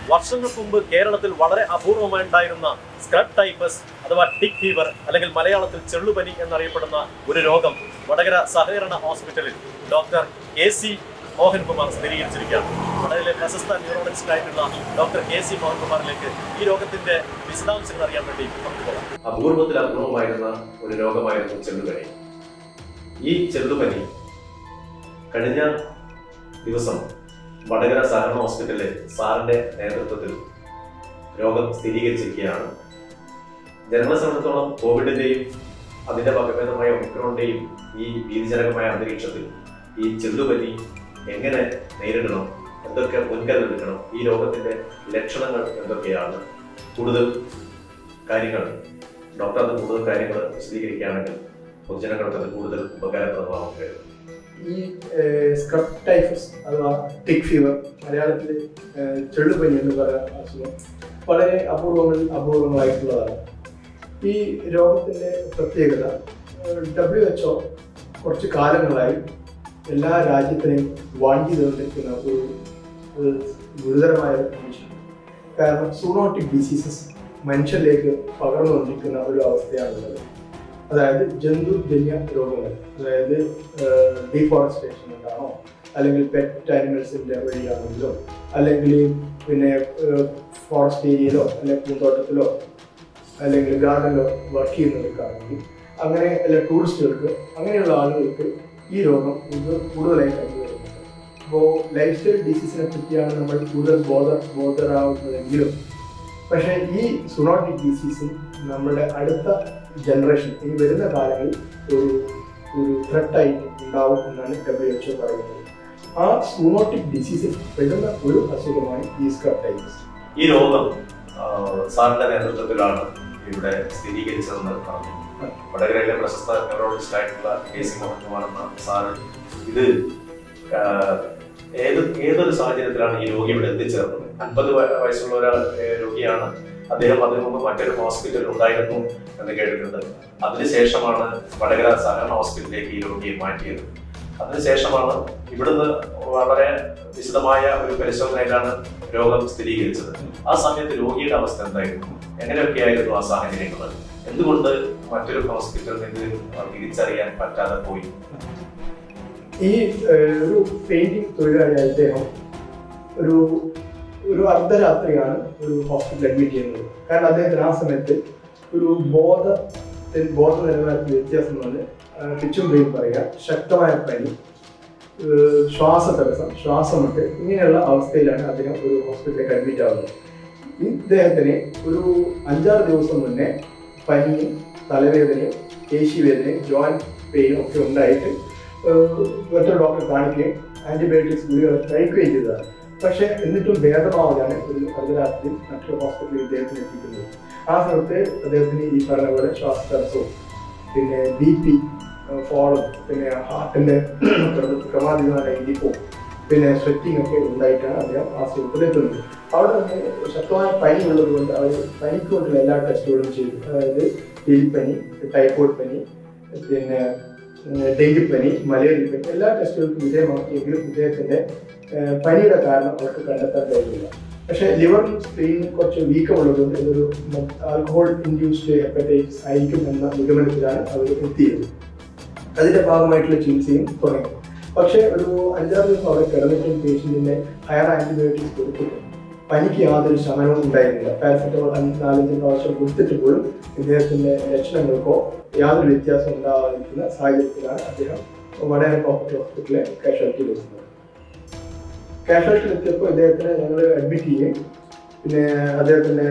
വർഷങ്ങൾക്ക് മുമ്പ് കേരളത്തിൽ വളരെ അപൂർവമായി ഉണ്ടായിരുന്ന സ്ക്രബ് ടൈഫസ് അഥവാ ടിക് ഫീവർ അല്ലെങ്കിൽ മലയാളത്തിൽ ചെള്ളുപനി എന്നറിയപ്പെടുന്ന ഒരു രോഗം വടകര സഹകരണ ഹോസ്പിറ്റലിൽ ഡോക്ടർ എ സി മോഹൻകുമാർ സ്ഥിരീകരിച്ചിരിക്കുകയാണ് വടകരയിലെ പ്രശസ്ത ന്യൂറോളജിസ്റ്റ് ആയിട്ടുള്ള ഡോക്ടർ കെ സി മോഹൻകുമാറിലേക്ക് ഈ രോഗത്തിന്റെ വിശദാംശങ്ങൾ അറിയാൻ വേണ്ടി നമുക്ക് പോകാം അപൂർവത്തിൽ അപൂർവമായിരുന്ന ഒരു രോഗമായിരുന്നു ചെള്ളുപനി ഈ ചെള്ളുപനി കഴിഞ്ഞ ദിവസം വടകര സഹകരണ ഹോസ്പിറ്റലിലെ സാറിന്റെ നേതൃത്വത്തിൽ രോഗം സ്ഥിരീകരിച്ചിരിക്കുകയാണ് ജനങ്ങളെ സംബന്ധിച്ചിടത്തോളം കോവിഡിന്റെയും അതിന്റെ വകഭേദമായ ഒമിക്രോണിന്റെയും ഈ ഭീതിജനകമായ അന്തരീക്ഷത്തിൽ ഈ ചെള്ളുപനി എങ്ങനെ നേരിടണം എന്തൊക്കെ മുൻകരുതൽ എടുക്കണം ഈ രോഗത്തിന്റെ ലക്ഷണങ്ങൾ എന്തൊക്കെയാണ് കൂടുതൽ കാര്യങ്ങൾ ഡോക്ടർ അത് കൂടുതൽ കാര്യങ്ങൾ വിശദീകരിക്കുകയാണെങ്കിൽ പൊതുജനങ്ങൾക്ക് അത് കൂടുതൽ ഉപകാരപ്രദമാകും കരുതുന്നു ഈ സ്ക്രബ് ടൈഫസ് അഥവാ ടിക് ഫീവർ മലയാളത്തിൽ ചെള്ളുപനി എന്ന് പറയുന്ന അസുഖം വളരെ അപൂർവങ്ങളിൽ അപൂർവങ്ങളായിട്ടുള്ളതാണ് ഈ രോഗത്തിൻ്റെ പ്രത്യേകത ഡബ്ല്യു എച്ച് ഒ കുറച്ച് കാലങ്ങളായി എല്ലാ രാജ്യത്തിനെയും വാൺ ചെയ്തുകൊണ്ടിരിക്കുന്ന ഒരു ഒരു ഗുരുതരമായ ഒരു condition. കാരണം സൂണോട്ടിക് ഡിസീസസ് മനുഷ്യരിലേക്ക് പകർന്നുകൊണ്ടിരിക്കുന്ന ഒരു അവസ്ഥയാണുള്ളത് അതായത് ജന്തുജന്യ രോഗങ്ങൾ അതായത് ഡീഫോറസ്റ്റേഷൻ കൊണ്ടാണോ അല്ലെങ്കിൽ പെറ്റ് ആനിമൽസിന്റെ വഴിയാണെങ്കിലോ അല്ലെങ്കിൽ പിന്നെ ഫോറസ്റ്റ് ഏരിയയിലോ അല്ലെങ്കിൽ പൂന്തോട്ടത്തിലോ അല്ലെങ്കിൽ ഗാർഡനിലോ വർക്ക് ചെയ്യുന്നവർക്കാണെങ്കിൽ അങ്ങനെ അല്ല ടൂറിസ്റ്റുകൾക്ക് അങ്ങനെയുള്ള ആളുകൾക്ക് ഈ രോഗം ഇത് കൂടുതലായി കണ്ടുവരുന്നുണ്ട് അപ്പോൾ ലൈഫ് സ്റ്റൈൽ ഡിസീസിനെ പറ്റിയാണ് നമ്മൾ കൂടുതൽ ബോധ ബോധരാകുന്നതെങ്കിലും പക്ഷേ ഈ സുണോട്ടിക് ഡിസീസും നമ്മുടെ അടുത്ത ജനറേഷൻ ഇനി വരുന്ന കാലങ്ങളിൽ ഒരു ഒരു ത്രെട്ടായി ഉണ്ടാവും എന്നാണ് ഡബ്ല്യു എച്ച് ഒ പറയുന്നത് ആ സൂണോട്ടിക് ഡിസീസിൽ പെടുന്ന ഒരു അസുഖമാണ് ഈ സ്ക്രപ്റ്റൈറ്റിസ് ഈ രോഗം ആ, സാറിന്റെ നേതൃത്വത്തിലാണ് ഇവിടെ സ്ഥിരീകരിച്ചതെന്ന് പറഞ്ഞു വടകരയിലെ പ്രശസ്ത ന്യൂറോളജിസ്റ്റ് ആയിട്ടുള്ള കെ സി മോഹൻകുമാർ എന്ന സാറ് ഇത് ആ, ഏത് ഏതൊരു സാഹചര്യത്തിലാണ് ഈ രോഗി ഇവിടെ എത്തിച്ചേർന്നത് അൻപത് വയസ്സുള്ള ഒരാൾ ഏ, രോഗിയാണ് അദ്ദേഹം അതിനു മുമ്പ് മറ്റൊരു ഹോസ്പിറ്റലിൽ ഉണ്ടായിരുന്നു എന്ന് കേട്ടിട്ടുണ്ട് അതിനുശേഷമാണ് വടകര സഹകരണ ഹോസ്പിറ്റലിലേക്ക് ഈ രോഗിയെ മാറ്റിയത് അതിനുശേഷമാണ് ഇവിടുന്ന് വളരെ വിശദമായ ഒരു പരിശോധനയിലാണ് രോഗം സ്ഥിരീകരിച്ചത് ആ സമയത്ത് രോഗിയുടെ അവസ്ഥ എന്തായിരുന്നു എങ്ങനെയൊക്കെയായിരുന്നു ആ സാഹചര്യങ്ങൾ എന്തുകൊണ്ട് മറ്റൊരു ഹോസ്പിറ്റലിൽ നിന്ന് തിരിച്ചറിയാൻ പറ്റാതെ പോയി ഈ ഏഹ്, ഒരു പെയിന്റിംഗ് തൊഴിലാളിയായ അദ്ദേഹം ഒരു ഒരു അർദ്ധരാത്രിയാണ് ഒരു ഹോസ്പിറ്റലിൽ അഡ്മിറ്റ് ചെയ്യുന്നത് കാരണം അദ്ദേഹത്തിന് ആ സമയത്ത് ഒരു ബോധത്തിൽ ബോധ നിലവാരത്തിൽ വ്യത്യാസം വന്ന് പിച്ചും പെയിൻ പറയുക ശക്തമായ പനി ഏഹ്, ശ്വാസതടസ്സം ശ്വാസമുട്ട് ഇങ്ങനെയുള്ള അവസ്ഥയിലാണ് അദ്ദേഹം ഒരു ഹോസ്പിറ്റലിലേക്ക് അഡ്മിറ്റ് ആവുന്നത് ഇദ്ദേഹത്തിന് ഒരു അഞ്ചാറ് ദിവസം മുന്നേ പനിയും തലവേദനയും പേശിവേദനയും ജോയിന്റ് പെയിനും ഒക്കെ ഉണ്ടായിട്ട് ഏഹ് മറ്റൊരു ഡോക്ടറെ കാണിക്കുകയും ആന്റിബയോട്ടിക്സ് ഗുളികൾ കഴിക്കുകയും ചെയ്തതാണ് പക്ഷേ എന്നിട്ടും ഭേദമാവാതാണ് ഒരു അർദ്ധരാത്രി മറ്റൊരു ഹോസ്പിറ്റലിൽ ഇദ്ദേഹത്തിന് എത്തിക്കുന്നത് ആ സമയത്ത് അദ്ദേഹത്തിന് ഈ പറഞ്ഞ പോലെ ശ്വാസതടസ്സവും പിന്നെ ബി പി ഫോളും പിന്നെ ഹാർട്ടിന്റെ ക്രമാതീതമായ ഇരിപ്പും പിന്നെ സ്വെറ്റിംഗ് ഒക്കെ ഉണ്ടായിട്ടാണ് അദ്ദേഹം ആശുപത്രിയിൽ എത്തുന്നത് അവിടെ നിന്ന് ശക്തമായ പനി ഉള്ളത് കൊണ്ട് അവർ പനിക്ക് കൊണ്ടുള്ള എല്ലാ ടെസ്റ്റുകളും ചെയ്തു അതായത് എലിപ്പനി ടൈഫോയിഡ് പനി പിന്നെ ഏഹ് ഡെങ്കിപ്പനി മലേറിയ പനി എല്ലാ ടെസ്റ്റുകൾക്കും വിധേയമാക്കിയെങ്കിലും ഇദ്ദേഹത്തിന്റെ ഏഹ് പനിയുടെ കാരണം അവർക്ക് കണ്ടെത്താൻ കഴിയില്ല പക്ഷേ ലിവറിനും സ്ക്രീനിനും കുറച്ച് വീക്കമുള്ളതുകൊണ്ട് ഇതൊരു ആൽക്കഹോൾ ഇൻഡ്യൂസ്ഡ് ഹെപ്പറ്റൈറ്റിസ് ആയിരിക്കും എന്ന നിഗമനത്തിലാണ് അവർ എത്തിയത് അതിന്റെ ഭാഗമായിട്ടുള്ള ചികിത്സയും തുടങ്ങി പക്ഷേ ഒരു അഞ്ചാറ് ദിവസം അവിടെ കിടന്നിട്ടും പേഷ്യന്റിന്റെ ഹയർ ആന്റിബയോട്ടിക്സ് കൊടുത്തിട്ടും പനിക്ക് യാതൊരു ശമനവും ഉണ്ടായിരുന്നില്ല പാരസെറ്റമോൾ അഞ്ച് നാലഞ്ച് പ്രാവശ്യം കൊടുത്തിട്ട് പോലും ഇദ്ദേഹത്തിന്റെ ലക്ഷണങ്ങൾക്കോ യാതൊരു വ്യത്യാസം ഉണ്ടാവാതിരിക്കുന്ന സാഹചര്യത്തിലാണ് അദ്ദേഹം വടകര കോപ്പറേറ്റീവ് ഹോസ്പിറ്റലിലെ കാഷ്വാലിറ്റിയിൽ എത്തുന്നത് കാഷ്വാലിറ്റിയിൽ എത്തിയപ്പോൾ ഇദ്ദേഹത്തിനെ ഞങ്ങൾ അഡ്മിറ്റ് ചെയ്യും പിന്നെ അദ്ദേഹത്തിന്റെ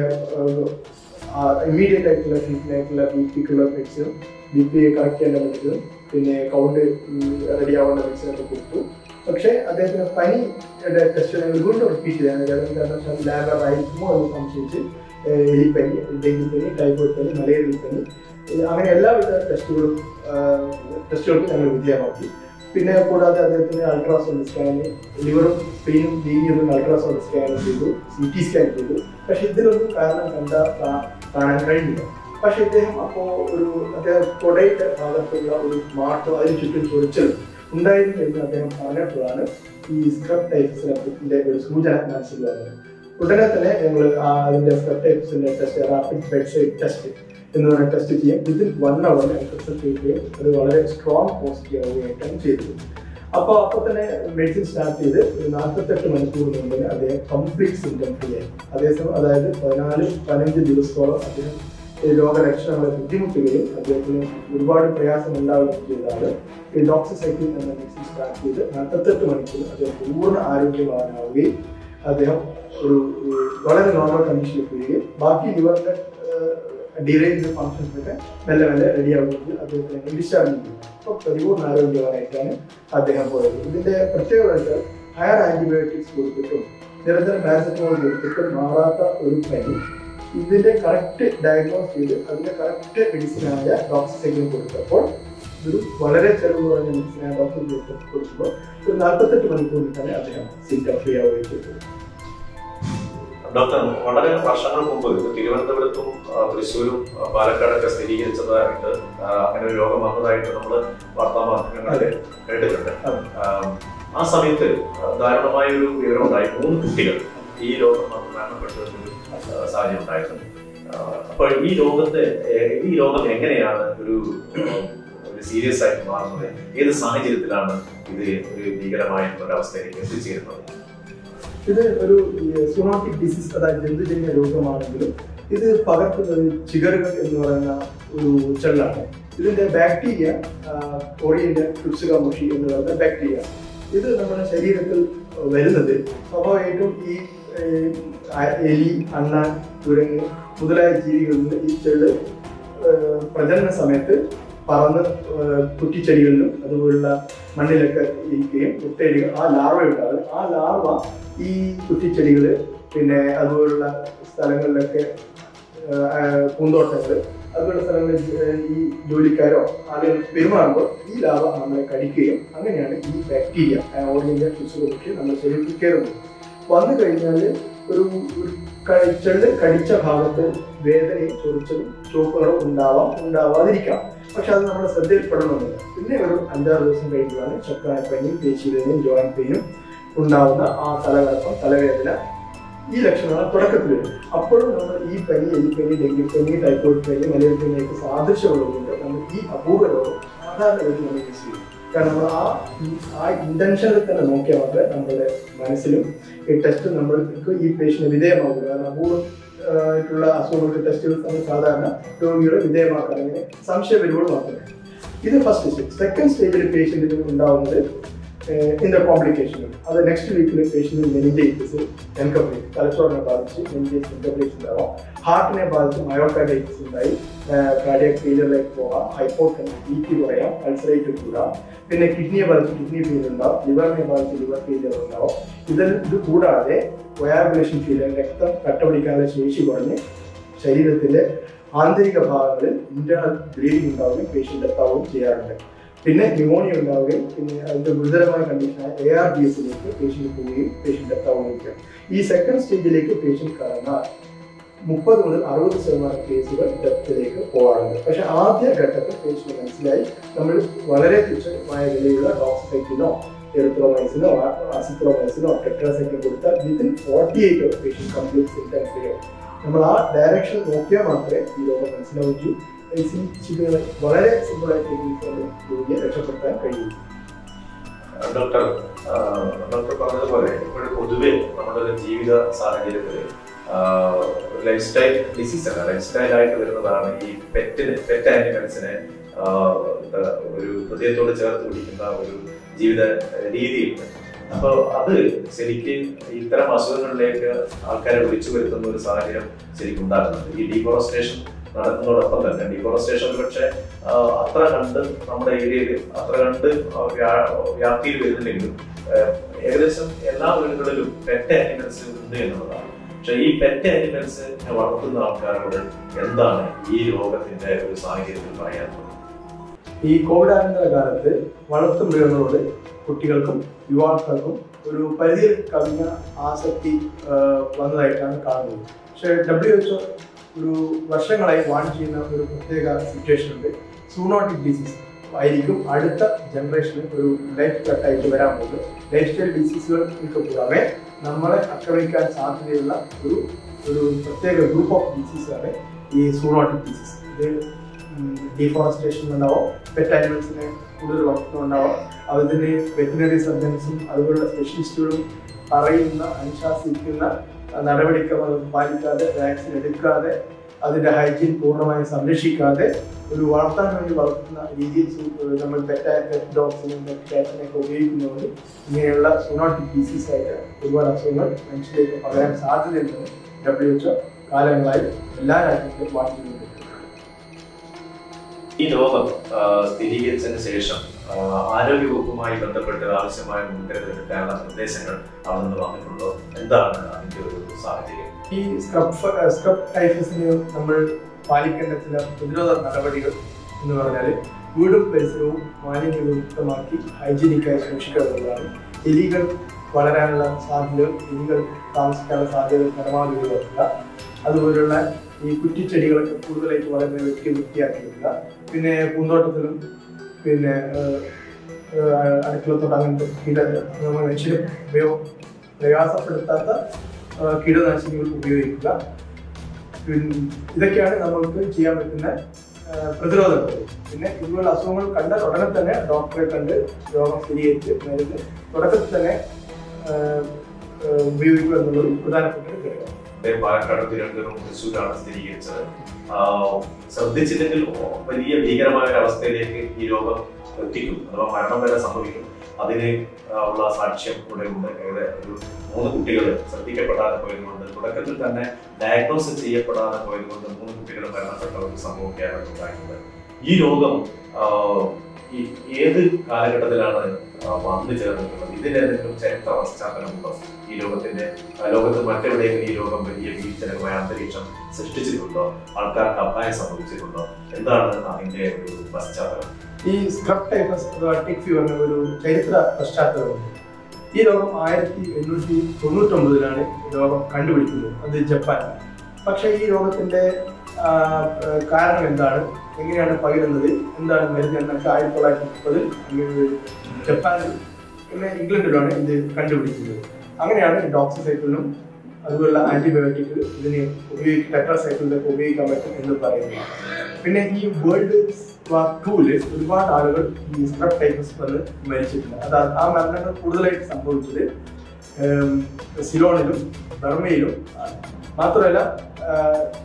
ഇമ്മീഡിയറ്റ് ആയിട്ടുള്ള ട്രീറ്റ്മെന്റ് ആയിട്ടുള്ള ബി പിക്കുള്ള മെഡിസിനും ബി പി കറക്റ്റ് ചെയ്യേണ്ട മെഡിസിനും പിന്നെ കൗണ്ട് റെഡി ആവേണ്ട മെഡിസിൻ ഒക്കെ കൊടുത്തു പക്ഷേ അദ്ദേഹത്തിന് പനിയുടെ ടെസ്റ്റ് ഞങ്ങൾ വീണ്ടും റിപ്പീറ്റ് ചെയ്താണ് കാരണം ലാബർ ആയിരിക്കുമോ എന്ന് സംശയിച്ച് ഏഹ് എലിപ്പനി ഡെങ്കിപ്പനി ടൈഫോയിഡ് പനി മലേറിയ പനി ഏഹ് അങ്ങനെ എല്ലാവിധ ടെസ്റ്റുകളും ടെസ്റ്റുകൾക്കും ഞങ്ങൾ വിധേയമാക്കി പിന്നെ കൂടാതെ അദ്ദേഹത്തിന് അൾട്രാസൗണ്ട് സ്കാന് ലിവറും സ്ക്രീനും ലീനിയറും അൾട്രാസൗണ്ട് സ്കാൻ ചെയ്തു സി ടി സ്കാൻ ചെയ്തു പക്ഷെ ഇതിലൊന്നും കാരണം കണ്ട കാ- കാണാൻ കഴിഞ്ഞില്ല പക്ഷെ ഇദ്ദേഹം അപ്പോൾ ഒരു അദ്ദേഹം കൊടയുടെ ഭാഗത്തുള്ള ഒരു മാറ്റം അതിന് ചുറ്റും ചൊറിച്ചലും ഉണ്ടായിരുന്നു എന്ന് അദ്ദേഹം പറഞ്ഞപ്പോഴാണ് ഈ സ്ക്രബ് ടൈഫസിന്റെ ഒരു സൂചന മനസ്സിൽ വന്നത് ഉടനെ തന്നെ ഞങ്ങൾ അതിന്റെ ടൈപ്സിന്റെ test rapid bed side test എന്ന് പറയുന്ന ടെസ്റ്റ് ചെയ്യും ഇതിൽ വൺ അവർ റിസൾട്ട് കിട്ടുകയും അത് വളരെ സ്ട്രോങ് പോസിറ്റീവ് ആവുകയായിട്ടാണ് ചെയ്തത് അപ്പോൾ അപ്പോൾ തന്നെ മെഡിസിൻ സ്റ്റാർട്ട് ചെയ്ത് ഒരു നാൽപ്പത്തെട്ട് മണിക്കൂർ കൊണ്ട് തന്നെ അദ്ദേഹം കംപ്ലീറ്റ് സിംറ്റം ഫ്രീ ആയി അതേസമയം അതായത് പതിനാല് പതിനഞ്ച് ദിവസത്തോളം അദ്ദേഹം ഈ രോഗലക്ഷണങ്ങളെ ബുദ്ധിമുട്ടുകയും അദ്ദേഹത്തിന് ഒരുപാട് പ്രയാസം ഉണ്ടാവുകയും ചെയ്താണ് ഈ ഡോക്സിസൈക്ലിൻ എന്ന മെഡിസിൻ സ്റ്റാർട്ട് ചെയ്ത് നാൽപ്പത്തെട്ട് മണിക്കൂർ അദ്ദേഹം പൂർണ്ണ ആരോഗ്യവാനാവുകയും അദ്ദേഹം ഒരു ഒരു വളരെ നോർമൽ കണ്ടീഷനിൽ പോവുകയും ബാക്കി ലിവറിന്റെ ഡിറേഞ്ച് ഫങ്ഷൻസ് ഒക്കെ മെല്ലെ മെല്ലെ റെഡി ആവുകയും അദ്ദേഹത്തിന് ഡിസ്ചാർജ് ചെയ്തു അപ്പോൾ പരിപൂർണ്ണ ആരോഗ്യവാനായിട്ടാണ് അദ്ദേഹം പോയത് ഇതിന്റെ പ്രത്യേകത വെച്ചാൽ ഹയർ ആന്റിബയോട്ടിക്സ് കൊടുത്തിട്ടും നിരന്തരം പാരസെറ്റമോൾ കൊടുത്തിട്ടും മാറാത്ത ഒരു പനി ഇതിന്റെ കറക്റ്റ് ഡയഗ്നോസ് ചെയ്ത് അതിന്റെ കറക്റ്റ് മെഡിസിനായ ഡോക്സിസൈക്ലിൻ കൊടുത്തപ്പോൾ ഒരു വളരെ ചെലവ് കുറഞ്ഞ മെഡിസിനായ ഡോക്ടർ കൊടുക്കുമ്പോൾ ഒരു നാൽപ്പത്തെട്ട് മണിക്കൂറിൽ തന്നെ അദ്ദേഹം സിംറ്റം ഫ്രീ ആവുകയും ചെയ്തു ഡോക്ടർ വളരെ വർഷങ്ങൾ മുമ്പ് ഇത് തിരുവനന്തപുരത്തും ആ, തൃശ്ശൂരും ആ, പാലക്കാടൊക്കെ സ്ഥിരീകരിച്ചതായിട്ട് ആ, അങ്ങനെ ഒരു രോഗം വന്നതായിട്ട് നമ്മൾ വാർത്താമാധ്യമങ്ങളിൽ കേട്ടിട്ടുണ്ട് അതെ. ആ, ആ സമയത്ത് ദാരുണമായ ഒരു വിവരമുണ്ടായി മൂന്ന് കുട്ടികൾ ഈ രോഗം വന്ന് മരണപ്പെട്ട ഒരു ആ, സാഹചര്യം ഉണ്ടായിട്ടുണ്ട് ആ, അപ്പോൾ ഈ രോഗത്തെ ഏ- ഈ രോഗം എങ്ങനെയാണ് ഒരു ആ, ഒരു സീരിയസ് ആയിട്ട് മാറുന്നത് ഏത് സാഹചര്യത്തിലാണ് ഇത് ഒരു ഭീകരമായിട്ടുള്ള ഒരു അവസ്ഥയിലേക്ക് എത്തിച്ചേരുന്നത് ഇത് ഒരു സൂണോട്ടിക് ഡിസീസ് അതായത് ജന്തുജന്യ രോഗമാണെങ്കിലും ഇത് പകർത്തുന്നത് ചിഗറുകൾ എന്ന് പറയുന്ന ഒരു ചെള്ളാണ് ഇതിന്റെ ബാക്ടീരിയ ഓറിയന്റ് ക്രിപ്സുകാമുഷി എന്ന് പറയുന്ന ബാക്ടീരിയ ഇത് നമ്മുടെ ശരീരത്തിൽ വരുന്നത് സ്വാഭാവികമായിട്ടും ഈ ഏഹ്, ആ- എലി അണ്ണാൻ കുരങ്ങ് മുതലായ ജീവികളിൽ നിന്ന് ഈ ചെള്ള് ഏഹ്, പ്രജനന സമയത്ത് പറന്ന് ഏഹ്, കുറ്റിച്ചെടികളിലും അതുപോലുള്ള മണ്ണിലൊക്കെ ഇരിക്കുകയും മുട്ടയിടുകയും ആ ലാർവ ഉണ്ടാകും ആ ലാർവ ഈ കുറ്റിച്ചെടികള് പിന്നെ അതുപോലുള്ള സ്ഥലങ്ങളിലൊക്കെ പൂന്തോട്ടങ്ങൾ അതുപോലുള്ള സ്ഥലങ്ങളിൽ ഏഹ്, ഈ ജോലിക്കാരോ ആളുകൾ പെരുമാറുമ്പോൾ ഈ ലാവ നമ്മളെ കടിക്കുകയും അങ്ങനെയാണ് ഈ ബാക്ടീരിയ ഓർഗിൻ്റെ ഫിസിയോളജി നമ്മുടെ ശരീരത്തിൽ കയറുന്നത് വന്നു കഴിഞ്ഞാൽ ഒരു ഒരു ക- ചെള്ള് കടിച്ച ഭാഗത്ത് വേദനയും ചൊറിച്ചലും ചുവപ്പുകളും ഉണ്ടാവാം ഉണ്ടാവാതിരിക്കാം പക്ഷെ അത് നമ്മുടെ ശ്രദ്ധയിൽപ്പെടണമെന്നില്ല പിന്നെ ഒരു അഞ്ചാറ് ദിവസം കഴിയുമ്പോഴാണ് ശക്തമായ പനിയും പേശിവേദനയും ജോയിന്റ് പെയിനും ഉണ്ടാവുന്ന ആ തലകടപ്പം തലവേദന ഈ ലക്ഷണങ്ങൾ തുടക്കത്തിൽ വരും അപ്പോഴും നമ്മൾ ഈ പനി എലിപ്പനി ഡെങ്കിപ്പനി ടൈഫോയിഡ് പനി മലേറിയ പനിയൊക്കെ സാദൃശ്യമുള്ളതുകൊണ്ട് നമ്മൾ ഈ അപൂർവ രോഗം സാധാരണ ഗതി നമ്മൾ യൂസ് ചെയ്യും കാരണം നമ്മൾ ആ ഈ- ആ ഇന്റൻഷനിൽ തന്നെ നോക്കിയാൽ മാത്രമേ നമ്മുടെ മനസ്സിലും ഈ ടെസ്റ്റ് നമ്മൾക്ക് ഈ പേഷ്യന് വിധേയമാകുള്ളൂ കാരണം അപൂർവം ആഹ് ആയിട്ടുള്ള അസുഖങ്ങൾക്ക് ടെസ്റ്റുകൾ നമ്മൾ സാധാരണ രോഗികളെ വിധേയമാക്കാൻ അങ്ങനെ സംശയം വരുമ്പോൾ മാത്രമേ ഇത് ഫസ്റ്റ് സ്റ്റേജ് സെക്കൻഡ് സ്റ്റേജിൽ പേഷ്യന്റിന് ഉണ്ടാവുന്നത് ഇതിന്റെ കോംപ്ലിക്കേഷനുകൾ അത് നെക്സ്റ്റ് വീക്കിൽ പേഷ്യന്റ് മെനിഞ്ചൈറ്റിസ് എൻകബ്ലേറ്റ് തലച്ചോറിനെ ബാധിച്ച് മെനിഞ്ചൈറ്റിസ് എൻകബ്ലേറ്റ് ഉണ്ടാവാം ഹാർട്ടിനെ ബാധിച്ച് മയോകാർഡൈറ്റിസ് ഉണ്ടായി കാർഡിയക് ഫെയിലിയറിലേക്ക് പോകാം ഹൈപ്പോട്ടൻ ബി പി കുറയാം അൾസറേറ്റ് കൂടാം പിന്നെ കിഡ്നിയെ ബാധിച്ച് കിഡ്നി ഫെയിലിയർ ഉണ്ടാവും ലിവറിനെ ബാധിച്ച് ലിവർ ഫെയിലിയർ ഉണ്ടാവും ഇതിൽ ഇത് കൂടാതെ കൊയാഗുലേഷൻ ഫെയിലിയർ രക്തം കട്ടപിടിക്കാനുള്ള ശേഷി കുറഞ്ഞ് ശരീരത്തിന്റെ ആന്തരിക ഭാഗങ്ങളിൽ ഇന്റേണൽ ബ്ലീഡിംഗ് ഉണ്ടാവുകയും പേഷ്യന്റ് എത്താവുകയും ചെയ്യാറുണ്ട് പിന്നെ ന്യൂമോണിയ ഉണ്ടാവുകയും പിന്നെ അതിന്റെ ഗുരുതരമായ കണ്ടീഷനായ എ ആർ ബി എസിലേക്ക് പേഷ്യന്റ് പോവുകയും പേഷ്യന്റ് എത്താവുകയും ചെയ്യും ഈ സെക്കൻഡ് സ്റ്റേജിലേക്ക് പേഷ്യന്റ് കടന്നാൽ മുപ്പത് മുതൽ അറുപത് ശതമാനം കേസുകൾ ഡെത്തിലേക്ക് പോകാറുണ്ട് പക്ഷെ ആദ്യ ഘട്ടത്തിൽ പേഷ്യന്റ് മനസ്സിലായി നമ്മൾ വളരെ തുച്ഛമായ വിലയുള്ള ഡോക്സിസൈറ്റിനോ എറിത്രോമൈസിനോ അസിത്രോമൈസിനോ ടെട്രാസൈറ്റിനോ കൊടുത്താൽ within forty eight hour patient complete symptom free ആവും നമ്മൾ ആ ഡയറക്ഷൻ നോക്കിയാൽ മാത്രമേ ഈ രോഗം മനസ്സിലാവുകയൂ ചികിത്സ വളരെ സിമ്പിളായി ചികിത്സ രോഗിയെ രക്ഷപ്പെടുത്താൻ കഴിയും ഡോക്ടർ ആ, ഡോക്ടർ പറഞ്ഞതുപോലെ ഇപ്പോൾ പൊതുവെ നമ്മുടെ ഒരു ജീവിത സാഹചര്യത്തിൽ ലൈഫ് സ്റ്റൈൽ ഡിസീസ് അല്ല ലൈഫ് സ്റ്റൈലായിട്ട് വരുന്നതാണ് ഈ പെറ്റിന് പെറ്റ് ആനിമൽസിനെ ആ, എന്താ, ഒരു ഹൃദയത്തോട് ചേർത്ത് പിടിക്കുന്ന ഒരു ജീവിത രീതിയുണ്ട് അപ്പോൾ അത് ശരിക്കും ഇത്തരം അസുഖങ്ങളിലേക്ക് ആൾക്കാരെ വിളിച്ചു വരുത്തുന്ന ഒരു സാഹചര്യം ശരിക്കും ഉണ്ടാകുന്നുണ്ട് ഈ ഡീഫോറസ്റ്റേഷൻ നടക്കുന്നതോടൊപ്പം തന്നെ ഡീഫോറസ്റ്റേഷൻ പക്ഷേ ആഹ് അത്ര കണ്ട് നമ്മുടെ ഏരിയയിൽ അത്ര കണ്ട് ആഹ് വ്യാ- വ്യാപ്തിയിൽ വരുന്നില്ലെങ്കിലും ആഹ് ഏകദേശം എല്ലാ വീടുകളിലും പെറ്റ് ആനിമൽസ് ഉണ്ട് എന്നുള്ളതാണ് പക്ഷെ ഈ പെറ്റ് ആനിമൽസ് വളർത്തുന്ന ആൾക്കാരോട് എന്താണ് ഈ രോഗത്തിന്റെ ഒരു സാഹചര്യത്തിൽ പറയാനുള്ളത് ഈ കോവിഡാനന്തര കാലത്ത് വളർത്തു മൃഗങ്ങളോട് കുട്ടികൾക്കും യുവാക്കൾക്കും ഒരു പരിധിയിൽ കവിഞ്ഞ ആസക്തി ആ, വന്നതായിട്ടാണ് കാണുന്നത് പക്ഷേ ഡബ്ല്യു എച്ച്ഒ ഒരു വർഷങ്ങളായി വാൺ ചെയ്യുന്ന ഒരു പ്രത്യേക സിറ്റുവേഷൻ ഉണ്ട് സൂണോട്ടിക് ഡിസീസ് ആയിരിക്കും അടുത്ത ജനറേഷന് ഒരു ലൈഫ് കട്ടായിട്ട് വരാൻ പോകുന്നത് ലൈഫ് സ്റ്റൈൽ ഡിസീസുകൾക്ക് പുറമെ നമ്മളെ ആക്രമിക്കാൻ സാധ്യതയുള്ള ഒരു ഒരു പ്രത്യേക ഗ്രൂപ്പ് ഓഫ് ഡിസീസാണ് ഈ സൂണോട്ടിക് ഡിസീസ് ഇത് ഡീഫോറസ്റ്റേഷൻ ഉണ്ടാവും പെറ്റ് ആനിമൽസിനെ കൂടുതൽ വളർത്തുന്നുണ്ടാവും അതിന് വെറ്റിനറി സർജൻസും അതുപോലുള്ള സ്പെഷ്യലിസ്റ്റുകളും പറയുന്ന അനുശാസിക്കുന്ന നടപടിക്രമങ്ങൾ പാലിക്കാതെ വാക്സിൻ എടുക്കാതെ അതിന്റെ ഹൈജീൻ പൂർണ്ണമായും സംരക്ഷിക്കാതെ ഒരു വളർത്താൻ വേണ്ടി വളർത്തുന്ന രീതിയിൽ സു- നമ്മൾ പെറ്റ പെറ്റ് ഡോഗ്സിനും പെറ്റ് കാറ്റിനെയൊക്കെ ഉപയോഗിക്കുന്നതുകൊണ്ട് ഇങ്ങനെയുള്ള സൂണോട്ടിക് ഡിസീസ് ആയിട്ട് ഒരുപാട് അസുഖങ്ങൾ മനുഷ്യരിലേക്ക് പകരാൻ സാധ്യതയുണ്ടെന്ന് ഡബ്ല്യു എച്ച്ഒ കാലങ്ങളായി എല്ലാ രാജ്യങ്ങളിലും വാർത്തകളുണ്ട് ഈ രോഗം ആ, സ്ഥിരീകരിച്ചതിന് ശേഷം ആ, ആരോഗ്യവകുപ്പുമായി ബന്ധപ്പെട്ട് ആവശ്യമായ മുൻകരുതൽ എടുക്കാനുള്ള നിർദ്ദേശങ്ങൾ അവിടെ നിന്ന് വന്നിട്ടുണ്ടോ എന്താണ് അതിന്റെ ഒരു സാഹചര്യം ഈ സ്ക്രബ് സ്ക്രബ് ടൈഫസിന് നമ്മൾ പാലിക്കേണ്ട ചില പ്രതിരോധ നടപടികൾ എന്ന് പറഞ്ഞാൽ വീടും പരിസരവും മാലിന്യമുക്തമാക്കി ഹൈജീനിക്കായി സൂക്ഷിക്കുക എന്നുള്ളതാണ് എലികൾ വളരാനുള്ള സാധ്യതകൾ എലികൾ താമസിക്കാനുള്ള സാധ്യതകൾ പരമാവധി ഒഴിവാക്കുക അതുപോലുള്ള ഈ കുറ്റിച്ചെടികളൊക്കെ കൂടുതലായിട്ട് വളരുന്ന വെട്ടി വൃത്തിയാക്കി വെക്കുക പിന്നെ പൂന്തോട്ടത്തിലും പിന്നെ ഏഹ്, ഏഹ്, അടുക്കളത്തോട്ടം അങ്ങനത്തെ കീട നമ്മൾ മനുഷ്യന് ഉപയോഗം പ്രയാസപ്പെടുത്താത്ത ആ, കീടനാശിനികൾ ഉപയോഗിക്കുക പിന്നെ ഇതൊക്കെയാണ് നമ്മൾക്ക് ചെയ്യാൻ പറ്റുന്ന ആ, പ്രതിരോധ നടപടി പിന്നെ ഇതുപോലുള്ള അസുഖങ്ങൾ കണ്ടാൽ ഉടനെ തന്നെ ഡോക്ടറെ കണ്ട് രോഗം സ്ഥിരീകരിച്ച് മരുന്ന് തുടക്കത്തിൽ തന്നെ ആ, ആ, ഉപയോഗിക്കുക എന്നുള്ളത് പ്രധാനപ്പെട്ട ഒരു ഘടകം അദ്ദേഹം പാലക്കാട് തിരുവനന്തപുരം തൃശ്ശൂരാണ് സ്ഥിരീകരിച്ചത് ആ, ശ്രദ്ധിച്ചില്ലെങ്കിൽ വലിയ ഭീകരമായ ഒരു അവസ്ഥയിലേക്ക് ഈ രോഗം എത്തിക്കും അഥവാ മരണം വരെ സംഭവിക്കും അതിന് ആ, ഉള്ള സാക്ഷ്യം ഇവിടെ ഉണ്ട് ഏകദേശം ഒരു മൂന്ന് കുട്ടികൾ ശ്രദ്ധിക്കപ്പെടാതെ പോയതുകൊണ്ട് തുടക്കത്തിൽ തന്നെ ഡയഗ്നോസ് ചെയ്യപ്പെടാതെ പോയതുകൊണ്ട് മൂന്ന് കുട്ടികൾ മരണപ്പെട്ട ഒരു സംഭവം കേരളത്തിൽ ഉണ്ടായിട്ടുള്ളത് ഈ രോഗം ആ, ഈ ഏത് കാലഘട്ടത്തിലാണ് ആ, വന്നു ചേർന്നിട്ടുള്ളത് ഇതിന് എന്തെങ്കിലും ചരിത്ര പശ്ചാത്തലമുണ്ടോ ഈ രോഗത്തിന്റെ ആ, ലോകത്ത് മറ്റെവിടെയെങ്കിലും ഈ രോഗം വലിയ ഭീഷണമായ അന്തരീക്ഷം സൃഷ്ടിച്ചിട്ടുണ്ടോ ആൾക്കാർക്ക് അപായം സംഭവിച്ചിട്ടുണ്ടോ എന്താണ് അതിന്റെ ഒരു പശ്ചാത്തലം ഈ സ്ക്രബ് ടൈഫസ് അഥവാ ടിക് ഫീവറിന് ഒരു ചരിത്ര പശ്ചാത്തലമുണ്ട് ഈ രോഗം ആയിരത്തി എണ്ണൂറ്റി തൊണ്ണൂറ്റൊമ്പതിലാണ് രോഗം കണ്ടുപിടിക്കുന്നത് അത് ജപ്പാനിലാണ് പക്ഷേ ഈ രോഗത്തിന്റെ ആ, ആ, കാരണം എന്താണ് എങ്ങനെയാണ് പകരുന്നത് എന്താണ് മരുന്ന് എന്നൊക്കെ ആയിരത്തി തൊള്ളായിരത്തി മുപ്പതിൽ ജപ്പാനിൽ പിന്നെ ഇംഗ്ലണ്ടിലാണ് ഇത് കണ്ടുപിടിക്കുന്നത് അങ്ങനെയാണ് ഡോക്സിസൈക്കിളിനും അതുപോലുള്ള ആന്റിബയോട്ടിക് ഇതിന് ഉപയോഗിക്കും ടെട്രാസൈക്കിളിലൊക്കെ ഉപയോഗിക്കാൻ പറ്റും എന്ന് പറയുന്നത് പിന്നെ ഈ വേൾഡ് വാർ ടൂല് ഒരുപാട് ആളുകൾ ഈ സ്ക്രബ് ടൈഫസ് വന്ന് മരിച്ചിട്ടുണ്ട് അത് ആ- ആ മരണങ്ങൾ കൂടുതലായിട്ട് സംഭവിച്ചത് ഏം, സിലോണിലും ബർമയിലും ആണ്. മാത്രമല്ല ആ,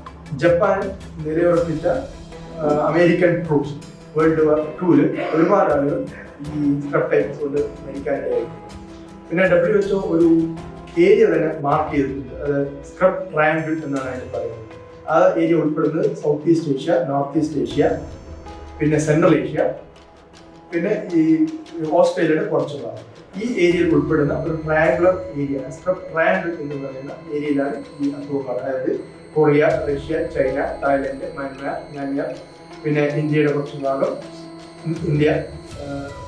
ജപ്പാൻ നിലയുറപ്പിച്ച ആ, അമേരിക്കൻ ട്രൂപ്സ് വേൾഡ് വാർ ടൂല് ഒരുപാട് ആളുകൾ ഈ സ്ക്രബ് ടൈഫസ് കൊണ്ട് മരിക്കാനിടയായിട്ടുണ്ട് പിന്നെ ഡബ്ല്യു എച്ച്ഒ ഒരു ഏരിയ തന്നെ മാർക്ക് ചെയ്തിട്ടുണ്ട് അത് സ്ക്രബ് ട്രയാങ്കിൾ എന്നാണ് അതിന് പറയുന്നത് ആ ഏരിയ ഉൾപ്പെടുന്നത് south east Asia north east Asia പിന്നെ സെൻട്രൽ ഏഷ്യ പിന്നെ ഈ ഓസ്ട്രേലിയയുടെ കുറച്ച് ഭാഗം ഈ ഏരിയയിൽ ഉൾപ്പെടുന്ന ഒരു ട്രയാങ്കുലർ ഏരിയ സ്ക്രബ് ട്രയാങ്കിൾ എന്ന് പറയുന്ന ഏരിയയിലാണ് ഈ അസുഖങ്ങൾ അതായത് Korea Russia China Thailand Myanmar Myanmar പിന്നെ ഇന്ത്യയുടെ കുറച്ച് ഭാഗം ഇൻ- ഇന്ത്യ ആ,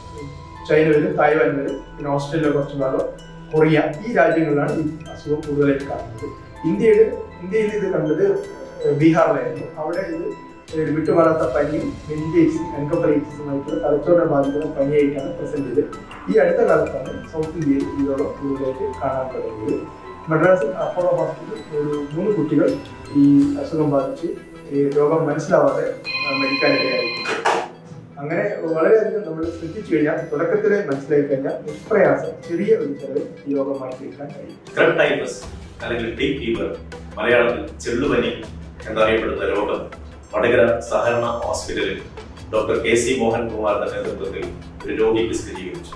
ചൈന വരും തായ്വാൻ വരും പിന്നെ ഓസ്ട്രേലിയ കുറച്ച് ഭാഗം കൊറിയ ഈ രാജ്യങ്ങളിലാണ് ഈ അസുഖം കൂടുതലായിട്ട് കാണുന്നത് ഇന്ത്യയിൽ ഇന്ത്യയിൽ ഇത് കണ്ടത് ഏഹ്, ബീഹാറിലായിരുന്നു അവിടെ ഇത് ഒരു വിട്ടുമാറാത്ത പനിയും മെനിഞ്ചൈറ്റിസും എൻകഫലൈറ്റിസുമായിട്ടുള്ള തലച്ചോറിനെ ബാധിക്കുന്ന പനിയായിട്ടാണ് പ്രസന്റ് ചെയ്തത് ഈ അടുത്ത കാലത്താണ് സൗത്ത് ഇന്ത്യയിൽ ഈ രോഗം കൂടുതലായിട്ട് കാണാൻ തുടങ്ങിയത് മദ്രാസിൽ അപ്പോളോ ഹോസ്പിറ്റലിൽ ഒരു മൂന്ന് കുട്ടികൾ ഈ അസുഖം ബാധിച്ച് ഈ രോഗം മനസ്സിലാവാതെ ആ, മരിക്കാനിടയായിട്ടുണ്ട് അങ്ങനെ വളരെയധികം നമ്മൾ ശ്രദ്ധിച്ചു കഴിഞ്ഞാൽ തുടക്കത്തിലെ മനസ്സിലാക്കി കഴിഞ്ഞാൽ നിഷ്പ്രയാസം ചെറിയ ഒരു ചെലവ് ഈ രോഗം മാറ്റിയെടുക്കാൻ കഴിയും സ്ക്രബ് ടൈഫസ് അല്ലെങ്കിൽ ടിക് ഫീവർ മലയാളത്തിൽ ചെള്ളുപനി എന്നറിയപ്പെടുന്ന രോഗം വടകര സഹകരണ ഹോസ്പിറ്റലിൽ ഡോക്ടർ കെ സി മോഹൻകുമാറിന്റെ നേതൃത്വത്തിൽ ഒരു രോഗിക്ക് സ്ഥിരീകരിച്ചു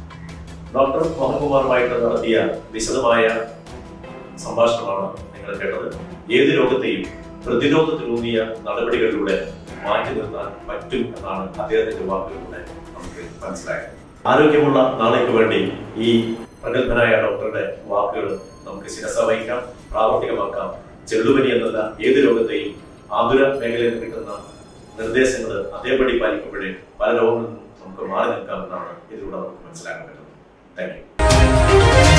ഡോക്ടർ മോഹൻകുമാറുമായിട്ട് നടത്തിയ വിശദമായ സംഭാഷണമാണ് നിങ്ങൾ കേട്ടത് ഏത് രോഗത്തെയും പ്രതിരോധത്തിലൂന്നിയ നടപടികളിലൂടെ മാറ്റി നിർത്താൻ പറ്റും എന്നാണ് അദ്ദേഹത്തിന്റെ വാക്കുകളിലൂടെ നമുക്ക് മനസ്സിലായത് ആരോഗ്യമുള്ള നാളേക്ക് വേണ്ടി ഈ പ്രഗത്ഭനായ ഡോക്ടറുടെ വാക്കുകൾ നമുക്ക് ശിരസ വഹിക്കാം പ്രാവർത്തികമാക്കാം ചെള്ളുപനി എന്നല്ല ഏത് രോഗത്തെയും ആതുര മേഖലയിൽ കിട്ടുന്ന നിർദ്ദേശങ്ങൾ അതേപടി പാലിക്കുമ്പോഴേ പല രോഗങ്ങളിൽ നിന്നും നമുക്ക് മാറി നിൽക്കാമെന്നാണ് ഇതിലൂടെ നമുക്ക് മനസ്സിലാക്കാൻ പറ്റുന്നത് താങ്ക് യു